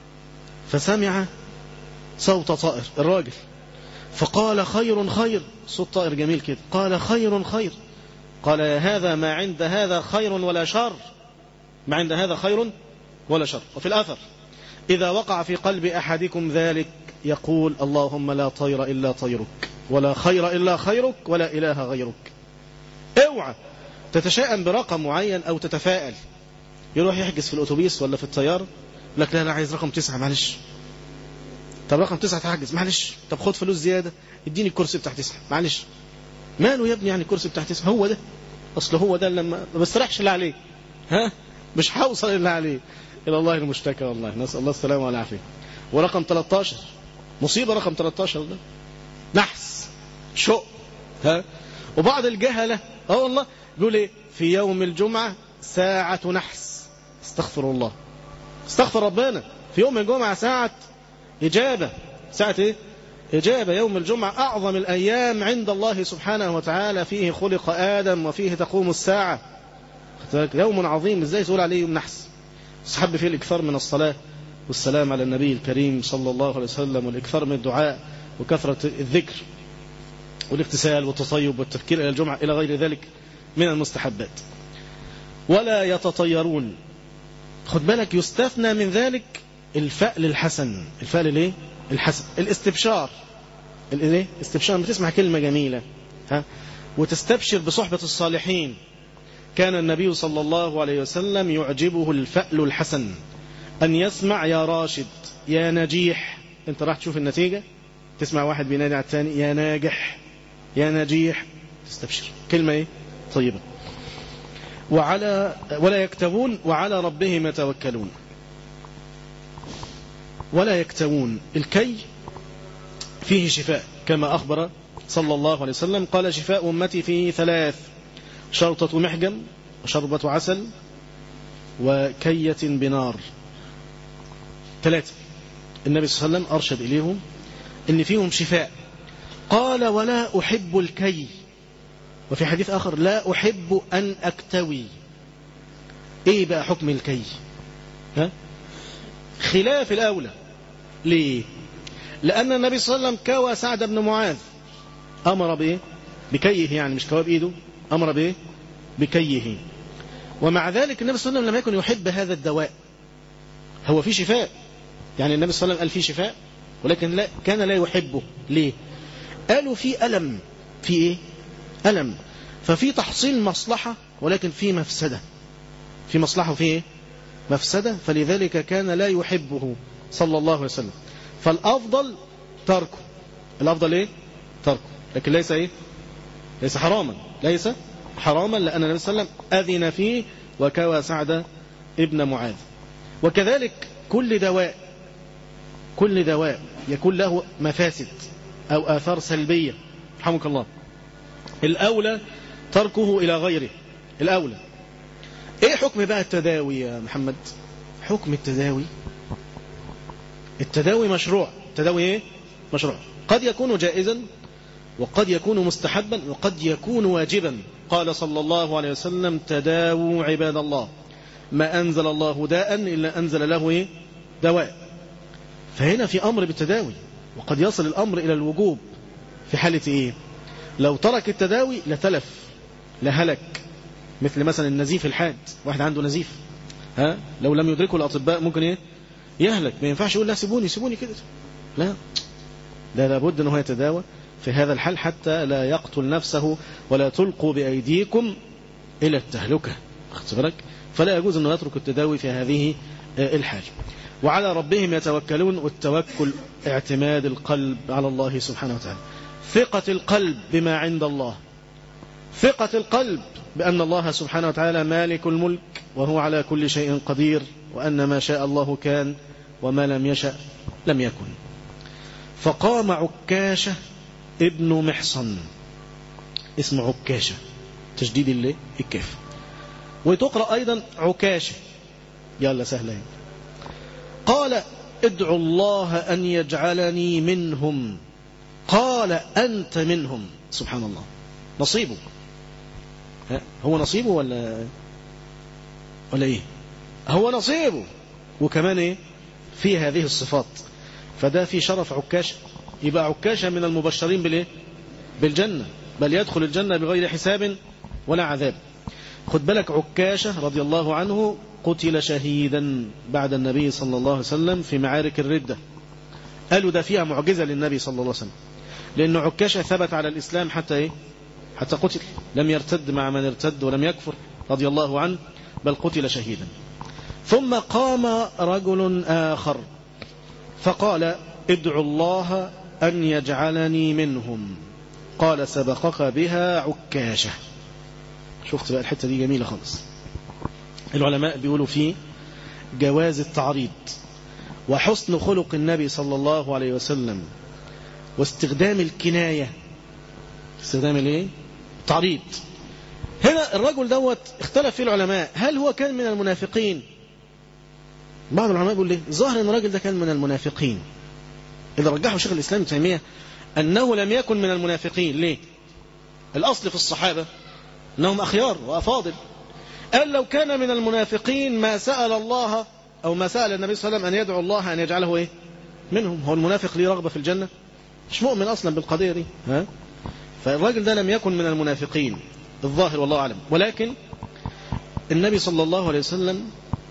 فسمع صوت طائر الراجل فقال خير خير صوت طائر جميل كده قال خير خير قال يا هذا ما عند هذا خير ولا شر ما عند هذا خير ولا شر وفي الأثر إذا وقع في قلب أحدكم ذلك يقول اللهم لا طير إلا طيرك ولا خير إلا خيرك ولا إله غيرك اوعى تتشائم برقم معين أو تتفائل يروح يحجز في الأتوبيس ولا في الطيارة لك لا أنا عايز رقم تسعة معلش طب رقم تسعة تحجز معلش طب خد فلوس زيادة اديني الكرسي بتاع تسعة معلش ماله يا ابني يعني الكرسي بتاع تسعة هو ده أصل هو ده لما ما بستريحش اللي عليه ها مش هوصل اللي عليه إلى الله المشتكى والله نسأل الله السلامة والعافية ورقم 13 مصيبة رقم 13 ده نحس شق ها وبعض الجهلة اه والله بيقول ايه في يوم الجمعة ساعة نحس استغفر الله استغفر ربنا في يوم الجمعة ساعة إجابة ساعة ايه إجابة يوم الجمعة أعظم الأيام عند الله سبحانه وتعالى فيه خلق آدم وفيه تقوم الساعة يوم عظيم ازاي تقول عليه يوم نحس استحب فيه الإكثار من الصلاة والسلام على النبي الكريم صلى الله عليه وسلم والإكثار من الدعاء وكثرة الذكر والاغتسال والتطيب والتفكير إلى الجمعة إلى غير ذلك من المستحبات ولا يتطيرون خد بالك يستثنى من ذلك الفأل الحسن الفأل الايه الحسن الاستبشار الايه استبشار لما تسمع كلمة جميلة ها وتستبشر بصحبة الصالحين كان النبي صلى الله عليه وسلم يعجبه الفأل الحسن أن يسمع يا راشد يا نجيح انت راح تشوف النتيجة تسمع واحد بينادي على الثاني يا ناجح يا نجيح تستبشر كلمة ايه طيبة وعلى ولا يكتبون وعلى ربهم يتوكلون ولا يكتوون الكي فيه شفاء كما أخبر صلى الله عليه وسلم قال شفاء أمتي فيه ثلاث شرطة محجم وشربة عسل وكية بنار ثلاثة النبي صلى الله عليه وسلم أرشد إليهم إن فيهم شفاء قال ولا أحب الكي وفي حديث آخر لا أحب أن أكتوي إيه بقى حكم الكي ها؟ خلاف الأولى ليه لأن النبي صلى الله عليه وسلم كوى سعد بن معاذ أمر بإيه بكيه يعني مش كوى بإيده أمر بإيه بكيه ومع ذلك النبي صلى الله عليه وسلم لم يكن يحب هذا الدواء هو في شفاء يعني النبي صلى الله عليه وسلم قال في شفاء ولكن لا كان لا يحبه ليه قالوا في ألم في إيه ألم ففي تحصيل مصلحة ولكن في مفسدة في مصلحة وفي إيه مفسدة فلذلك كان لا يحبه صلى الله عليه وسلم فالأفضل تركه الأفضل إيه تركه لكن ليس إيه ليس حراما ليس حراما لأن النبي صلى الله عليه وسلم أذن فيه وكوى سعد ابن معاذ وكذلك كل دواء كل دواء يكون له مفاسد أو آثار سلبية رحمك الله الأولى تركه إلى غيره الأولى إيه حكم بقى التداوي يا محمد حكم التداوي التداوي مشروع التداوي إيه مشروع قد يكون جائزا وقد يكون مستحبا وقد يكون واجبا قال صلى الله عليه وسلم تداووا عباد الله ما أنزل الله داء إلا أنزل له إيه؟ دواء فهنا في أمر بالتداوي وقد يصل الأمر إلى الوجوب في حالة إيه لو ترك التداوي لتلف لهلك مثل مثلا النزيف الحاد واحد عنده نزيف ها لو لم يدركه الأطباء ممكن إيه يهلك ما ينفعش يقول لا سيبوني سيبوني كده لا ده لابد أنه يتداوى في هذا الحال حتى لا يقتل نفسه ولا تلقوا بأيديكم إلى التهلكة أخذت بالك فلا يجوز أنه يترك التداوي في هذه الحال وعلى ربهم يتوكلون والتوكل اعتماد القلب على الله سبحانه وتعالى ثقة القلب بما عند الله ثقة القلب بأن الله سبحانه وتعالى مالك الملك وهو على كل شيء قدير وأن ما شاء الله كان وما لم يشأ لم يكن فقام عكاشة ابن محصن اسمه عكاشة تشديد اللي الكاف وتقرأ أيضا عكاشة يلا سهلة قال ادعوا الله أن يجعلني منهم قال أنت منهم سبحان الله نصيبه هو نصيبه ولا ولا ايه هو نصيبه وكمان ايه في هذه الصفات فده في شرف عكاشة يبقى عكاشة من المبشرين بالايه بالجنة بل يدخل الجنة بغير حساب ولا عذاب خد بالك عكاشة رضي الله عنه قتل شهيدا بعد النبي صلى الله عليه وسلم في معارك الردة قالوا ده فيها معجزة للنبي صلى الله عليه وسلم لأن عكاشة ثبت على الإسلام حتى إيه حتى قتل لم يرتد مع من ارتد ولم يكفر رضي الله عنه بل قتل شهيدا ثم قام رجل آخر فقال ادعوا الله أن يجعلني منهم قال سبقك بها عكاشة شفت بقى الحتة دي جميلة خالص العلماء بيقولوا فيه جواز التعريض وحسن خلق النبي صلى الله عليه وسلم واستخدام الكناية استخدام الايه تعريض هنا الرجل دوت اختلف فيه العلماء هل هو كان من المنافقين بعض العلماء يقول ليه ظاهر ان الراجل ده كان من المنافقين إذا رجحه شيخ الإسلام تيمية أنه لم يكن من المنافقين ليه الأصل في الصحابة أنهم أخيار وأفاضل قال لو كان من المنافقين ما سأل الله أو ما سأل النبي صلى الله عليه وسلم أن يدعو الله أن يجعله إيه منهم هو المنافق ليه رغبة في الجنة مش مؤمن أصلا بالقضية دي ها؟ فالراجل ده لم يكن من المنافقين الظاهر والله أعلم ولكن النبي صلى الله عليه وسلم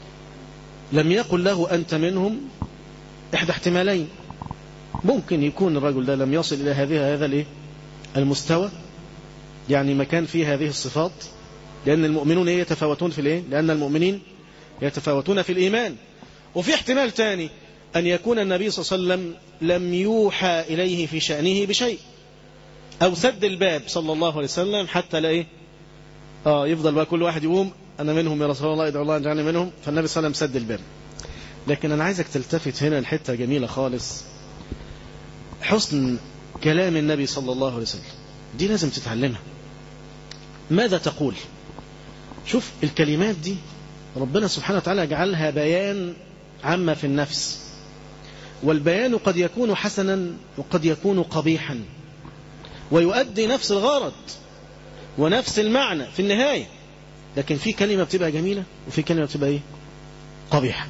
لم يقل له أنت منهم إحدى احتمالين ممكن يكون الرجل ده لم يصل إلى هذه هذا الايه المستوى يعني مكان فيه هذه الصفات لأن المؤمنون يتفاوتون في الايه لأن المؤمنين يتفاوتون في الإيمان وفي احتمال تاني أن يكون النبي صلى الله عليه وسلم لم يوحى إليه في شأنه بشيء أو سد الباب صلى الله عليه وسلم حتى لا إيه آه يفضل بقى كل واحد يقوم أنا منهم يا رسول الله ادعو الله أن يجعلني منهم فالنبي صلى الله عليه وسلم سد الباب لكن أنا عايزك تلتفت هنا الحتة جميلة خالص حسن كلام النبي صلى الله عليه وسلم دي لازم تتعلمها ماذا تقول شوف الكلمات دي ربنا سبحانه وتعالى جعلها بيان عما في النفس والبيان قد يكون حسنا وقد يكون قبيحا ويؤدي نفس الغرض ونفس المعنى في النهاية لكن في كلمة بتبقى جميلة وفي كلمة بتبقى ايه قبيحة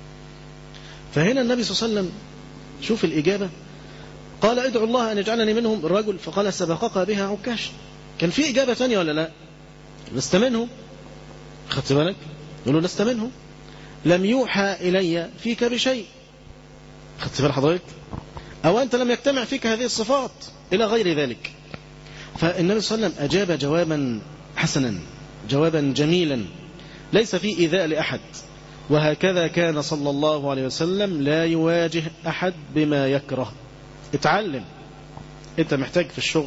فهنا النبي صلى الله عليه وسلم شوف الإجابة قال ادعو الله أن يجعلني منهم الرجل فقال سبقك بها عكاش كان في إجابة ثانية ولا لا لست منهم خدت بالك يقولوا لست منهم لم يوحى إلي فيك بشيء خدت بال حضرتك أو أنت لم يجتمع فيك هذه الصفات إلى غير ذلك فالنبي صلى الله عليه وسلم أجاب جوابا حسنا جوابا جميلا ليس فيه إيذاء لأحد وهكذا كان صلى الله عليه وسلم لا يواجه أحد بما يكره اتعلم انت محتاج في الشغل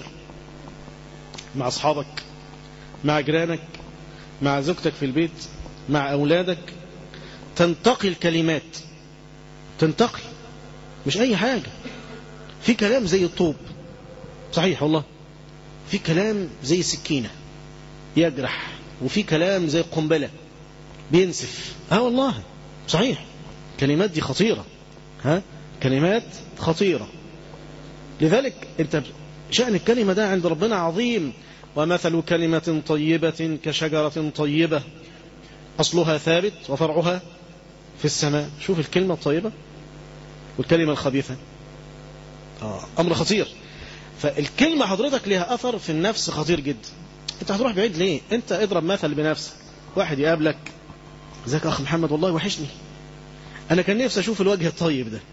مع أصحابك مع جيرانك مع زوجتك في البيت مع أولادك تنتقي الكلمات تنتقي مش أي حاجة في كلام زي الطوب صحيح والله في كلام زي السكينة يجرح وفي كلام زي القنبلة بينسف اه والله صحيح كلمات دي خطيرة ها كلمات خطيرة لذلك انت شأن الكلمة ده عند ربنا عظيم ومثل كلمة طيبة كشجرة طيبة أصلها ثابت وفرعها في السماء شوف الكلمة الطيبة والكلمة الخبيثة آه. أمر خطير فالكلمة حضرتك لها أثر في النفس خطير جدا أنت هتروح بعيد ليه أنت اضرب مثل بنفسك واحد يقابلك ازيك أخ محمد والله وحشني أنا كان نفسي أشوف الوجه الطيب ده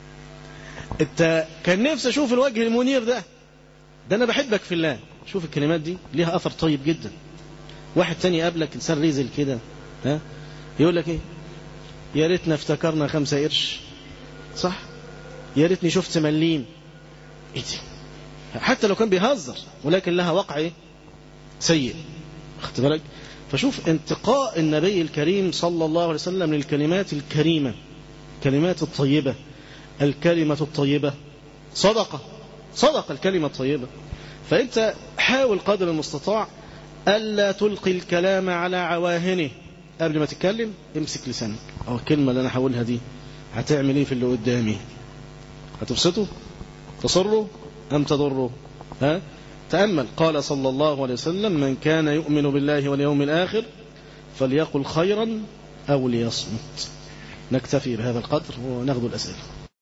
أنت كان نفسي أشوف الوجه المنير ده ده أنا بحبك في الله شوف الكلمات دي ليها أثر طيب جدا واحد تاني يقابلك إنسان ريزل كده ها يقول لك إيه يا ريتنا افتكرنا خمسة قرش صح يا ريتني شفت مليم ايه دي حتى لو كان بيهزر ولكن لها وقع ايه سيء خدت بالك فشوف انتقاء النبي الكريم صلى الله عليه وسلم للكلمات الكريمة كلمات الطيبة الكلمة الطيبة صدقة صدقة الكلمة الطيبة فأنت حاول قدر المستطاع ألا تلقي الكلام على عواهنه قبل ما تتكلم امسك لسانك أو الكلمة اللي أنا هقولها دي هتعمل ايه في اللي قدامي هتبسطه تسره أم تضره ها تأمل قال صلى الله عليه وسلم من كان يؤمن بالله واليوم الآخر فليقل خيرا أو ليصمت نكتفي بهذا القدر وناخذ الأسئلة